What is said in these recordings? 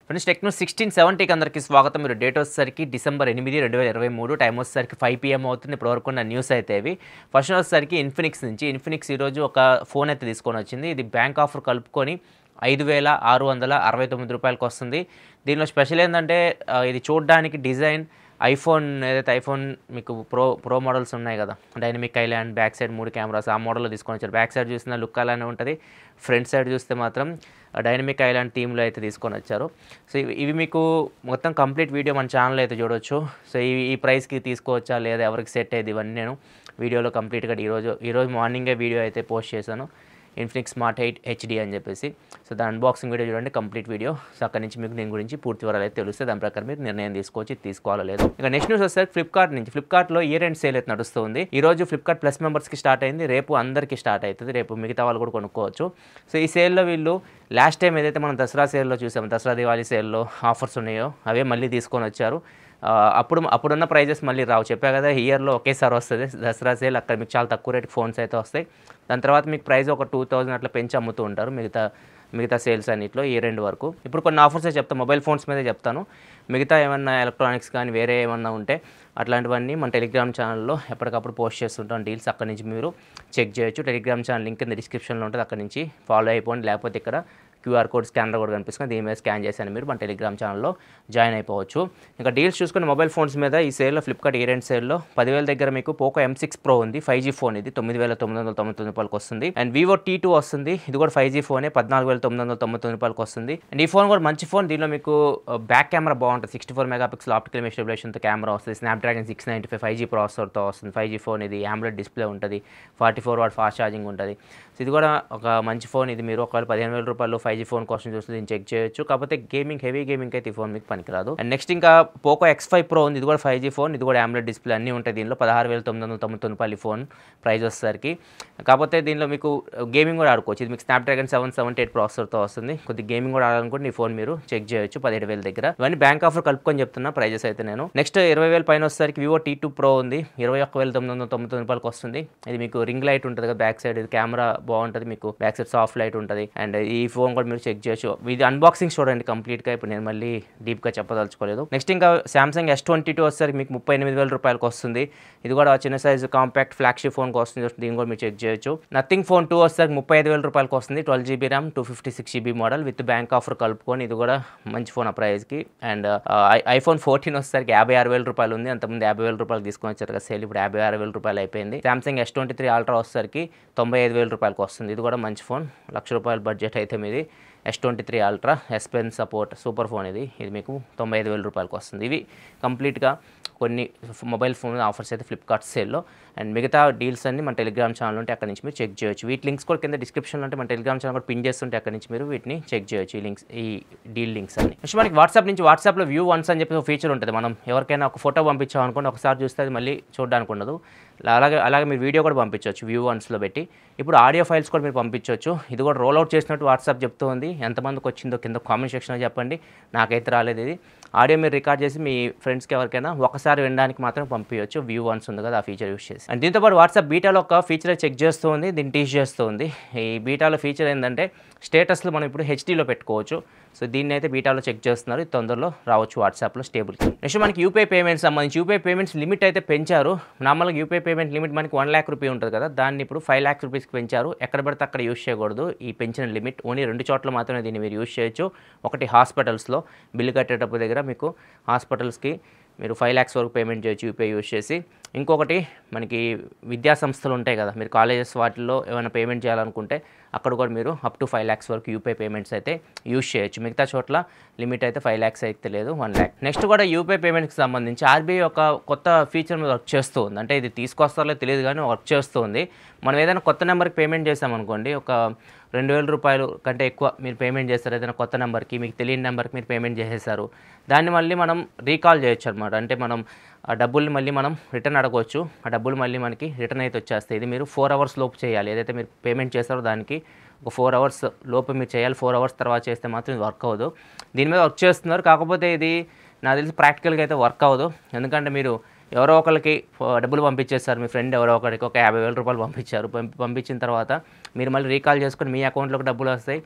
friends techno sixteen సెవెంటీకి అందరికీ స్వాగతం మీరు డేట్ వచ్చేసరికి డిసెంబర్ ఎనిమిది రెండు వేల ఇరవై మూడు టైం వచ్చేసరికి ఫైవ్ పిఎం అవుతుంది ఇప్పటివరకు ఉన్న న్యూస్ అయితే ఇవి ఫస్ట్ వచ్చేసరికి ఇన్ఫినిక్స్ నుంచి ఇన్ఫినిక్స్ ఈరోజు ఒక ఫోన్ అయితే తీసుకొని వచ్చింది ఇది బ్యాంక్ ఆఫర్ కలుపుకొని ఐదు వేల ఆరు వందల అరవై తొమ్మిది రూపాయలకి వస్తుంది దీనిలో స్పెషల్ ఏంటంటే ఆ, ఇది చూడడానికి డిజైన్ ఐఫోన్ ఏదైతే ఐఫోన్ మీకు ప్రో ప్రో మోడల్స్ ఉన్నాయి కదా డైనమిక్ ఐలాండ్ బ్యాక్ సైడ్ మూడు కెమెరాస్ ఆ మోడల్లో తీసుకొని వచ్చారు బ్యాక్ సైడ్ చూసిన లుక్ అలానే ఉంటుంది ఫ్రంట్ సైడ్ చూస్తే మాత్రం డైనమిక్ ఐలాండ్ థీమ్లో అయితే తీసుకొని వచ్చారు సో ఇవి ఇవి మీకు మొత్తం కంప్లీట్ వీడియో మన ఛానల్ అయితే చూడొచ్చు సో ఈ ఈ ప్రైస్కి తీసుకోవచ్చా లేదా ఎవరికి సెట్ అయ్యేది ఇవన్నీ నేను వీడియోలో కంప్లీట్గా ఈరోజు ఈరోజు మార్నింగే వీడియో అయితే పోస్ట్ చేశాను ఇన్ఫినిక్స్ స్మార్ట్ ఎయిట్ హెచ్డి అని చెప్పేసి సో దాని అన్బాక్సింగ్ వీడియో చూడండి కంప్లీట్ వీడియో సో అక్కడ నుంచి మీకు దీని గురించి పూర్తి వివరాలు అయితే తెలుస్తే దాని ప్రకారం మీరు నిర్ణయం తీసుకోవచ్చు ఇది తీసుకోవాలో లేదు ఇక నెక్స్ట్ న్యూస్ వస్తే ఫ్లిప్కార్ట్ నుంచి ఫ్లిప్కార్ట్లో ఇయర్ ఎండ్ సేల్ అయితే నడుస్తుంది ఈ రోజు ఫ్లిప్కార్ట్ ప్లస్ మెంబర్స్కి స్టార్ట్ అయింది రేపు అందరికీ స్టార్ట్ అవుతుంది రేపు మిగతా వాళ్ళు కూడా కొనుక్కోవచ్చు సో ఈ సేల్లో వీళ్ళు లాస్ట్ టైం ఏదైతే మనం దసరా సేల్లో చూసాము దసరా దివాళీ సేల్లో ఆఫర్స్ ఉన్నాయో అవే మళ్ళీ తీసుకొని వచ్చారు ఆ, అప్పుడు అప్పుడున్న ప్రైజెస్ మళ్ళీ రావు చెప్పా కదా ఇయర్లో ఒకేసారి వస్తుంది దసరా సేల్ అక్కడ మీకు చాలా తక్కువ రేట్ ఫోన్స్ అయితే వస్తాయి దాని తర్వాత మీకు ప్రైస్ ఒక టూ థౌజండ్ అట్లా పెంచి అమ్ముతూ ఉంటారు మిగతా మిగతా సేల్స్ అన్నిట్లో ఈ రెండు వరకు ఇప్పుడు కొన్ని ఆఫర్స్ చెప్తాను మొబైల్ ఫోన్స్ మీదే చెప్తాను మిగతా ఏమన్నా ఎలక్ట్రానిక్స్ కానీ వేరే ఏమన్నా ఉంటే అట్లాంటివన్నీ మన టెలిగ్రామ్ ఛానల్లో ఎప్పటికప్పుడు పోస్ట్ చేస్తుంటాం డీల్స్ అక్కడ నుంచి మీరు చెక్ చేయొచ్చు టెలిగ్రామ్ ఛానల్ లింక్ కింద డిస్క్రిప్షన్లో ఉంటుంది అక్కడ నుంచి ఫాలో అయిపోండి లేకపోతే ఇక్కడ క్యూఆర్ కోడ్ స్కానర్ కూడా కనిపిస్తుంది దీని మీద స్కాన్ చేశాను మీరు మన టెలిగ్రామ్ ఛానల్లో జాయిన్ అయిపోవచ్చు ఇంకా డీల్స్ చూసుకుని మొబైల్ ఫోన్స్ మీద ఈ సేల్లో ఫ్లిప్కార్ట్ ఇయర్ ఎండ్ సేల్లో పదివేల దగ్గర మీకు పోకో ఎం సిక్స్ ప్రో ఉంది ఫైవ్ జీ ఫోన్ ఇది తొమ్మిది వేల తొమ్మిది వందల తొంభై తొమ్మిది రూపాయలకి వస్తుంది అండ్ వివో టీ టూ వస్తుంది ఇది కూడా ఫైవ్ జీ ఫోనే పద్నాలుగు వేల తొమ్మిది వందల తొంభై తొమ్మిది రూపాయలకి వస్తుంది అండ్ ఈ ఫోన్ కూడా మంచి ఫోన్ దీనిలో మీకు బ్యాక్ కెమెరా బాగుంటుంది sixty four megapixel optical మెస్టబులేషన్తో కెమెరా వస్తుంది Snapdragon six ninety five five G ప్రాసెసర్తో వస్తుంది ఫైవ్ జీ ఫోన్ ఇది ఆమ్లెట్ డిస్ప్లే ఉంటుంది forty four watt fast charging ఉంటుంది సో ఇది కూడా ఒక మంచి ఫోన్ ఇది మీరు ఒకవేళ పదిహేను వేల రూపాయలు ఫైవ్ జీ ఫోన్ కోసం చూస్తే దీన్ని చెక్ చేయొచ్చు కాకపోతే గేమింగ్ హెవీ గేమింగ్ అయితే ఈ ఫోన్ మీకు పనికిరాదు అండ్ నెక్స్ట్ ఇంకా పోకో ఎక్స్ ఫైవ్ ప్రో ఉంది ఇది కూడా ఫైవ్ జీ ఫోన్ ఇది కూడా ఆమ్లెట్ డిస్ప్లే అన్నీ ఉంటాయి దీనిలో పదహారు వేల తొమ్మిది వందల తొంభై తొమ్మిది రూపాయలు ఈ ఫోన్ ప్రైస్ వచ్చేసరికి కాకపోతే దీనిలో మీకు గేమింగ్ కూడా ఆడుకోవచ్చు ఇది మీకు స్నాప్డ్రాగన్ సెవెన్ సెవెంటీ ఎయిట్ ప్రాసెసర్తో వస్తుంది కొద్ది గేమింగ్ కూడా ఆడాలనుకుంటే ఈ ఫోన్ మీరు చెక్ చేయొచ్చు పదిహేడు వేల దగ్గర ఇవన్నీ బ్యాంక్ ఆఫర్ కలుపుకొని చెప్తున్నా ప్రైజెస్ అయితే నేను నెక్స్ట్ ఇరవై వేల పైన వచ్చేసరికి వివో టీ టూ ప్రో ఉంది ఇరవై ఒక్క వేల తొమ్మిది వందల తొంభై తొమ్మిది రూపాయలకి వస్తుంది ఇది మీకు రింగ్ లైట్ ఉంటుంది కదా బ్యాక్ సైడ్ ఇది కెమెరా బాగుంటుంది మీకు బ్యాక్ సైడ్ సాఫ్ట్ లైట్ ఉంటుంది అండ్ ఈ ఫోన్ కూడా మీరు చెక్ చేయొచ్చు ఇది అన్బాక్సింగ్ చూడండి కంప్లీట్గా ఇప్పుడు నేను మళ్ళీ డీప్గా చెప్పదలుచుకోలేదు నెక్స్ట్ ఇంకా సామ్సంగ్ ఎస్ ట్వంటీ టూ వచ్చేసరికి మీకు ముప్పై ఎనిమిది వేల రూపాయలకి వస్తుంది ఇది కూడా చిన్న సైజు కాంపాక్ట్ ఫ్లాగ్షిప్ ఫోన్కి వస్తుంది దీన్ని కూడా మీరు చెక్ చేయొచ్చు నథింగ్ ఫోన్ టూ వచ్చేసరికి ముప్పై ఐదు వేల రూపాయలకి వస్తుంది twelve GB RAM two fifty six GB model with bank offer కలుపుకొని ఇది కూడా మంచి ఫోన్ ఆ ప్రైస్కి అండ్ ఐఫోన్ ఫోర్టీన్ వచ్చేసరికి యాభై ఆరు వేల రూపాయలు ఉంది అంతకుముందు యాభై వేల రూపాయలు తీసుకొని వచ్చారు కదా సేల్ ఇప్పుడు యాభై ఆరు వేల రూపాయలు అయిపోయింది Samsung S twenty three Ultra వచ్చేసరికి తొంభై ఐదు వేల రూపాయలకి వస్తుంది ఇది కూడా మంచి ఫోన్ లక్ష రూపాయల బడ్జెట్ అయితే మీది S twenty three Ultra S Pen support super phone ఇది ఇది మీకు తొంభై ఐదు వేల రూపాయలకి వస్తుంది ఇవి కంప్లీట్గా కొన్ని మొబైల్ ఫోన్ ఆఫర్స్ అయితే ఫ్లిప్కార్ట్ సేల్లో అండ్ మిగతా డీల్స్ అన్ని మన టెలిగ్రామ్ ఛానల్ ఉంటే అక్కడ నుంచి మీరు చెక్ చేయొచ్చు వీటి లింక్స్ కూడా కింద డిస్క్రిప్షన్లో ఉంటే మన టెలిగ్రామ్ ఛానల్ కూడా పిన్ చేస్తుంటే అక్కడ నుంచి మీరు వీటిని చెక్ చేయొచ్చు ఈ లింక్స్ ఈ డీల్ లింక్స్ అన్ని నెక్స్ట్ మనకి వాట్సాప్ నుంచి వాట్సాప్లో వ్యూ వన్స్ అని చెప్పి ఒక ఫీచర్ ఉంటుంది మనం ఎవరికైనా ఒక ఫోటో పంపించాం అనుకోండి ఒకసారి చూస్తే అది మళ్ళీ చూడడానికి ఉండదు అలాగే అలాగే మీరు వీడియో కూడా పంపించవచ్చు వ్యూ వన్స్లో పెట్టి ఇప్పుడు ఆడియో ఫైల్స్ కూడా మీరు పంపించవచ్చు ఇది కూడా రోల్ అవుట్ చేసినట్టు వాట్సాప్ చెప్తూ ఉంది ఎంతమందికి వచ్చిందో కింద కామెంట్ సెక్షన్లో చెప్పండి నాకైతే రాలేదు ఇది ఆడియో మీరు రికార్డ్ చేసి మీ ఫ్రెండ్స్కి ఎవరికైనా ఒకసారి వినడానికి మాత్రం పంపించవచ్చు వ్యూ వన్స్ ఉంది కదా ఆ ఫీచర్ యూస్ చేసి అండ్ దీంతో పాటు వాట్సాప్ బీటాలో ఒక ఫీచర్ చెక్ చేస్తూ ఉంది దీన్ని టీచ్ చేస్తూ ఉంది ఈ బీటాలో ఫీచర్ ఏంటంటే స్టేటస్లో మనం ఇప్పుడు హెచ్డీలో పెట్టుకోవచ్చు సో దీన్ని అయితే బీటాలో చెక్ చేస్తున్నారు ఇది తొందరలో రావచ్చు వాట్సాప్లో స్టేబుల్ నెక్స్ట్ మనకి యూపీఐ పేమెంట్స్ సంబంధించి యూపీఐ పేమెంట్స్ లిమిట్ అయితే పెంచారు నార్మల్గా యూపీఐ పేమెంట్ లిమిట్ మనకి వన్ ల్యాక్ రూపీ ఉంటుంది కదా దాన్ని ఇప్పుడు ఫైవ్ ల్యాక్స్ రూపీస్కి పెంచారు ఎక్కడ పడితే అక్కడ యూస్ చేయకూడదు ఈ పెంచిన లిమిట్ ఓన్లీ రెండు చోట్ల మాత్రమే దీన్ని మీరు యూస్ చేయొచ్చు ఒకటి హాస్పిటల్స్లో బిల్లు కట్టేటప్పుడు దగ్గర మీకు హాస్పిటల్స్కి మీరు ఫైవ్ ల్యాక్స్ వరకు పేమెంట్ చేయొచ్చు యూపీఐ యూస్ చేసి ఇంకొకటి మనకి విద్యా సంస్థలు ఉంటాయి కదా మీరు కాలేజెస్ వాటిల్లో ఏమైనా పేమెంట్ చేయాలనుకుంటే అక్కడ కూడా మీరు అప్ టు ఫైవ్ ల్యాక్స్ వరకు యూపీఐ పేమెంట్స్ అయితే యూస్ చేయొచ్చు మిగతా చోట్ల లిమిట్ అయితే ఫైవ్ ల్యాక్స్ అయితే లేదు వన్ ల్యాక్ నెక్స్ట్ కూడా యూపీఐ పేమెంట్కి సంబంధించి ఆర్బీఐ ఒక కొత్త ఫీచర్ మీద వర్క్ చేస్తూ ఉంది అంటే ఇది తీసుకొస్తారో తెలియదు కానీ వర్క్ చేస్తూ ఉంది మనం ఏదైనా కొత్త నెంబర్కి పేమెంట్ చేసామనుకోండి ఒక రెండు వేల రూపాయలు కంటే ఎక్కువ మీరు పేమెంట్ చేస్తారు ఏదైనా కొత్త నెంబర్కి మీకు తెలియని నెంబర్కి మీరు పేమెంట్ చేసేసారు దాన్ని మళ్ళీ మనం రీకాల్ చేయొచ్చు అనమాట అంటే మనం ఆ డబ్బుల్ని మళ్ళీ మనం రిటర్న్ అడగవచ్చు ఆ డబ్బులు మళ్ళీ మనకి రిటర్న్ అయితే వచ్చేస్తాయి ఇది మీరు ఫోర్ అవర్స్ లోపు చేయాలి ఏదైతే మీరు పేమెంట్ చేస్తారో దానికి ఒక ఫోర్ అవర్స్ లోపు మీరు చేయాలి ఫోర్ అవర్స్ తర్వాత చేస్తే మాత్రం ఇది వర్క్ అవ్వదు దీని మీద వర్క్ చేస్తున్నారు కాకపోతే ఇది నాకు తెలిసి ప్రాక్టికల్గా అయితే వర్క్ అవ్వదు ఎందుకంటే మీరు ఎవరో ఒకరికి ఫ- డబ్బులు పంపించేస్తారు మీ ఫ్రెండ్ ఎవరో ఒకరికి ఒక యాభై వేల రూపాయలు పంపించారు పంపి- పంపించిన తర్వాత మీరు మళ్ళీ రీకాల్ చేసుకొని మీ అకౌంట్లోకి డబ్బులు వస్తాయి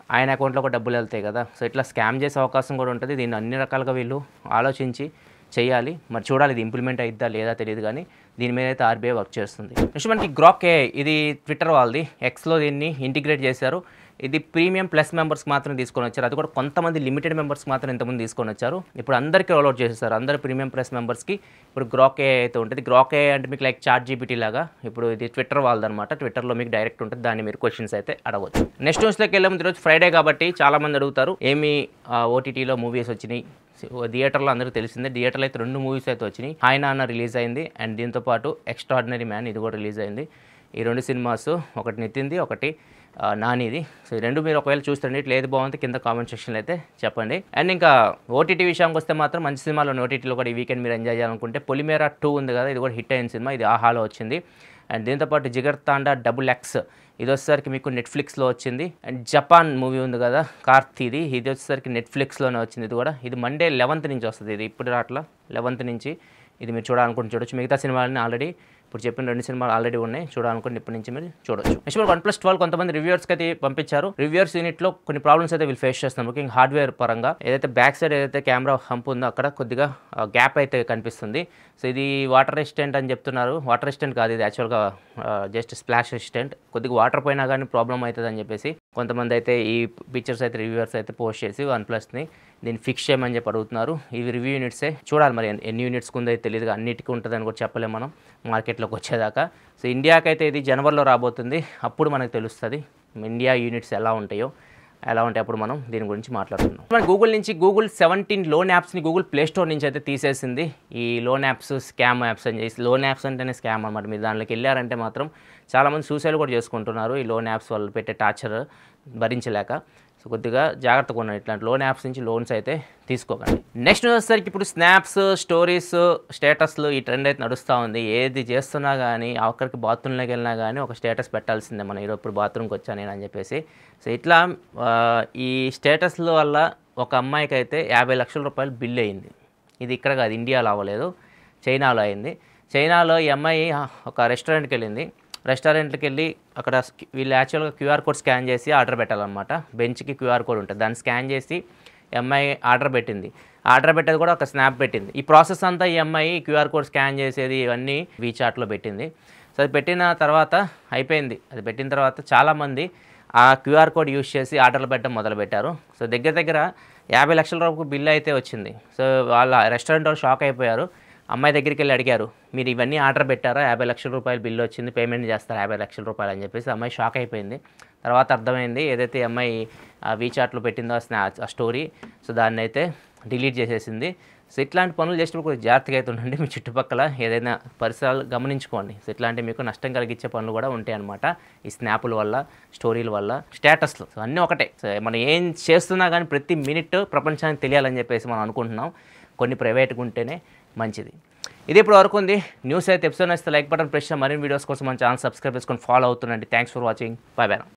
ఆయన అకౌంట్లో కూడా డబ్బులు వెళ్తాయి కదా సో ఇట్లా స్కామ్ చేసే అవకాశం కూడా ఉంటుంది దీన్ని అన్ని రకాలుగా వీళ్ళు ఆలోచించి చేయాలి మరి చూడాలి ఇది ఇంప్లిమెంట్ అయిద్దా లేదా తెలియదు కానీ దీని మీద అయితే ఆర్బీఐ వర్క్ చేస్తుంది నెక్స్ట్ మనకి గ్రాక్ ఏ ఇది ట్విట్టర్ వాళ్ళది ఎక్స్లో దీన్ని ఇంటిగ్రేట్ చేశారు ఇది ప్రీమియం ప్లస్ మెంబర్స్ మాత్రం తీసుకొని వచ్చారు అది కూడా కొంతమంది లిమిటెడ్ మెంబర్స్ మాత్రం ఇంతకుముందు తీసుకొని వచ్చారు ఇప్పుడు అందరికీ రోల్అవుట్ చేసేసారు అందరు ప్రీమియం ప్లస్ మెంబర్స్కి ఇప్పుడు గ్రాక్ ఏ అయితే ఉంటుంది గ్రాక్ ఏ అంటే మీకు లైక్ చార్ట్ జీపీటీ లాగా ఇప్పుడు ఇది ట్విట్టర్ వాళ్ళదనమాట ట్విట్టర్లో మీకు డైరెక్ట్ ఉంటుంది దాన్ని మీరు క్వశ్చన్స్ అయితే అడగవచ్చు నెక్స్ట్ న్యూస్లోకి వెళ్ళే ముందు ఈరోజు ఫ్రైడే కాబట్టి చాలా మంది అడుగుతారు ఏమి ఓటీటీలో మూవీస్ వచ్చినాయి థియేటర్లో అందరికీ తెలిసిందే థియేటర్లో అయితే రెండు మూవీస్ అయితే వచ్చినాయి హాయ్ నాన్న రిలీజ్ అయింది అండ్ దీంతో పాటు ఎక్స్ట్రాడినరీ మ్యాన్ ఇది కూడా రిలీజ్ అయింది ఈ రెండు సినిమాస్ ఒకటి నితిన్ది ఒకటి ఆ, నానిది సో ఈ రెండు మీరు ఒకవేళ చూస్తుండే ఇట్లా ఏది బాగుంది కింద కామెంట్ సెక్షన్లో అయితే చెప్పండి అండ్ ఇంకా ఓటీటీ విషయానికి వస్తే మాత్రం మంచి సినిమాలు ఓటీటీలో కూడా ఈ వీకెండ్ మీరు ఎంజాయ్ చేయాలనుకుంటే పొలిమేరా టూ ఉంది కదా ఇది కూడా హిట్ అయిన సినిమా ఇది ఆహాలో వచ్చింది అండ్ దీంతోపాటు జిగర్ తాండా డబుల్ ఎక్స్ ఇది వచ్చేసరికి మీకు నెట్ఫ్లిక్స్లో వచ్చింది అండ్ జపాన్ మూవీ ఉంది కదా కార్తీది ఇది వచ్చేసరికి నెట్ఫ్లిక్స్లోనే వచ్చింది ఇది కూడా ఇది మండే లెవెంత్ నుంచి వస్తుంది ఇది ఇప్పుడు రాట్లా లెవెంత్ నుంచి ఇది మీరు చూడాలనుకుంటే చూడొచ్చు మిగతా సినిమాలని ఆల్రెడీ ఇప్పుడు చెప్పిన రెండు సినిమాలు ఆల్రెడీ ఉన్నాయి చూడాలనుకుంటే ఇప్పటి నుంచి మీరు చూడొచ్చు నెక్స్ట్ మీరు వన్ ప్లస్ ట్వెల్వ్ కొంతమంది రివ్యూర్స్కి అయితే పంపించారు రివ్యూర్స్ యూనిట్లో కొన్ని ప్రాబ్లమ్స్ అయితే వీళ్ళు ఫేస్ చేస్తున్నారు ముఖ్యంగా హార్డ్వేర్ పరంగా ఏదైతే బ్యాక్ సైడ్ ఏదైతే కెమెరా హంప్ ఉందో అక్కడ కొద్దిగా గ్యాప్ అయితే కనిపిస్తుంది సో ఇది వాటర్ రెసిస్టెంట్ అని చెప్తున్నారు వాటర్ రెసిస్టెంట్ కాదు ఇది యాక్చువల్గా జస్ట్ స్ప్లాష్ రెసిస్టెంట్ కొద్దిగా వాటర్ పోయినా కానీ ప్రాబ్లం అవుతుంది అని చెప్పేసి కొంతమంది అయితే ఈ పిక్చర్స్ అయితే రివ్యూవర్స్ అయితే పోస్ట్ చేసి వన్ ప్లస్ని దీన్ని ఫిక్స్ చేయమని చెప్పి అడుగుతున్నారు ఇవి రివ్యూ యూనిట్సే చూడాలి మరి ఎన్ని- ఎన్ని యూనిట్స్ ఉందో అయితే తెలియదు అన్నిటికీ ఉంటుందని కూడా చెప్పలేము మనం మార్కెట్లోకి వచ్చేదాకా సో ఇండియాకి అయితే ఇది జనవరిలో రాబోతుంది అప్పుడు మనకు తెలుస్తుంది ఇండియా యూనిట్స్ ఎలా ఉంటాయో ఎలా ఉంటాయి అప్పుడు మనం దీని గురించి మాట్లాడుతున్నాం మన గూగుల్ నుంచి గూగుల్ సెవెంటీన్ లోన్ యాప్స్ని గూగుల్ ప్లే స్టోర్ నుంచి అయితే తీసేసింది ఈ లోన్ యాప్స్ స్కామ్ యాప్స్ అని చేసి లోన్ యాప్స్ అంటేనే స్కామ్ అనమాట మీరు దాంట్లోకి వెళ్ళారంటే మాత్రం చాలామంది సూసైడ్ కూడా చేసుకుంటున్నారు ఈ లోన్ యాప్స్ వాళ్ళు పెట్టే టార్చర్ భరించలేక సో కొద్దిగా జాగ్రత్తగా ఉండండి ఇట్లాంటి లోన్ యాప్స్ నుంచి లోన్స్ అయితే తీసుకోకండి నెక్స్ట్ వచ్చేసరికి ఇప్పుడు స్నాప్స్ స్టోరీస్ స్టేటస్లు ఈ ట్రెండ్ అయితే నడుస్తూ ఉంది ఏది చేస్తున్నా కానీ ఆఖరికి బాత్రూంలోకి వెళ్ళినా కానీ ఒక స్టేటస్ పెట్టాల్సిందే మనం ఈరోజు ఇప్పుడు బాత్రూమ్కి వచ్చాను నేను అని చెప్పేసి సో ఇట్లా ఆ, ఈ స్టేటస్ల వల్ల ఒక అమ్మాయికి అయితే యాభై లక్షల రూపాయలు బిల్ అయింది ఇది ఇక్కడ కాదు ఇండియాలో అవ్వలేదు చైనాలో అయింది చైనాలో ఈ అమ్మాయి ఆ, ఒక రెస్టారెంట్కి వెళ్ళింది రెస్టారెంట్కి వెళ్ళి అక్కడ స్కి- వీళ్ళు యాక్చువల్గా క్యూఆర్ కోడ్ స్కాన్ చేసి ఆర్డర్ పెట్టాలన్నమాట బెంచ్కి క్యూఆర్ కోడ్ ఉంటుంది దాన్ని స్కాన్ చేసి ఈ అమ్మాయి ఆర్డర్ పెట్టింది ఆర్డర్ పెట్టేది కూడా ఒక స్నాప్ పెట్టింది ఈ ప్రాసెస్ అంతా ఈ అమ్మాయి క్యూఆర్ కోడ్ స్కాన్ చేసేది ఇవన్నీ వీచాట్లో పెట్టింది సో అది పెట్టిన తర్వాత అయిపోయింది అది పెట్టిన తర్వాత చాలామంది ఆ క్యూఆర్ కోడ్ యూస్ చేసి ఆర్డర్లు పెట్టడం మొదలుపెట్టారు సో దగ్గర దగ్గర యాభై లక్షల రూపాయలు బిల్ అయితే వచ్చింది సో వాళ్ళ రెస్టారెంట్ వాళ్ళు షాక్ అయిపోయారు అమ్మాయి దగ్గరికి వెళ్ళి అడిగారు మీరు ఇవన్నీ ఆర్డర్ పెట్టారా యాభై లక్షల రూపాయలు బిల్లు వచ్చింది పేమెంట్ చేస్తారు యాభై లక్షల రూపాయలు అని చెప్పేసి అమ్మాయి షాక్ అయిపోయింది తర్వాత అర్థమైంది ఏదైతే ఈ అమ్మాయి ఆ వీచాట్లో పెట్టిందో ఆ స్నా ఆ స్టోరీ సో దాన్ని అయితే డిలీట్ చేసేసింది సో ఇట్లాంటి పనులు చేసినప్పుడు కొంచెం జాగ్రత్తగా అయితే ఉండండి మీ చుట్టుపక్కల ఏదైనా పరిసరాలు గమనించుకోండి సో ఇట్లాంటి మీకు నష్టం కలిగించే పనులు కూడా ఉంటాయి అనమాట ఈ స్నాపుల వల్ల స్టోరీల వల్ల స్టేటస్లు సో అన్నీ ఒకటే సో మనం ఏం చేస్తున్నా కానీ ప్రతి మినిట్ ప్రపంచానికి తెలియాలని చెప్పేసి మనం అనుకుంటున్నాం కొన్ని ప్రైవేట్గా ఉంటేనే మంచిది ఇది ఇప్పుడు వరకు ఉంది న్యూస్ అయితే ఎపిసోడ్ నచ్చితే లైక్ బటన్ ప్రెస్ చేసి మరిన్ని వీడియోస్ కోసం మన ఛానల్ సబ్స్క్రైబ్ చేసుకొని ఫాలో అవుతుండండి thanks for watching bye by